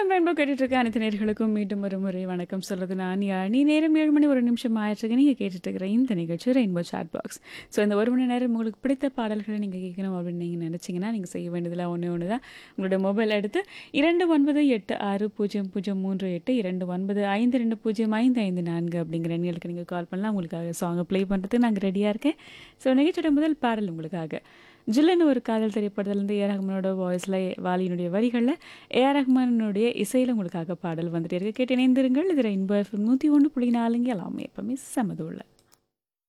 FM rainbow கேட்டுட்டு இருக்க அனைத்து நேர்களுக்கும் மீண்டும் ஒரு முறை வணக்கம் சொல்றது நான் யாழ் நீ நேரம் ஏழு மணி ஒரு நிமிஷம் ஆயிடுச்சு நீங்கள் கேட்டுட்டு இருக்கிற இந்த நிகழ்ச்சி ரெயின்போ சாட் பாக்ஸ் ஸோ இந்த ஒரு மணி நேரம் உங்களுக்கு பிடித்த பாடல்களை நீங்கள் கேட்கணும் அப்படின்னு நீங்கள் நினச்சிங்கன்னா நீங்கள் செய்ய வேண்டியதில் ஒன்று ஒன்று தான் உங்களோட மொபைல் எடுத்து இரண்டு ஒன்பது எட்டு ஆறு பூஜ்ஜியம் பூஜ்ஜியம் மூன்று எட்டு இரண்டு ஒன்பது ஐந்து ரெண்டு பூஜ்ஜியம் ஐந்து ஐந்து நான்கு அப்படிங்கிற எண்களுக்கு நீங்கள் கால் பண்ணலாம் உங்களுக்காக சாங்கை ப்ளே பண்ணுறதுக்கு நாங்கள் ரெடியாக இருக்கேன் ஸோ நிகழ்ச்சியோட முதல் பாடல் உங்களுக்காக ஜில்லுன்னு ஒரு காதல் திரைப்படத்துலேருந்து ஏ ரஹ்மானோட வாய்ஸில் வாலியினுடைய வரிகளில் ஏ ஆர் ரஹ்மானுடைய இசையில் உங்களுக்காக பாடல் வந்துட்டு இருக்கு கேட்டு இணைந்திருங்கள் இது ரெயின்போ எஃப்எம் நூற்றி ஒன்று புள்ளி நாலுங்க எல்லாமே எப்பவுமே சமதுள்ள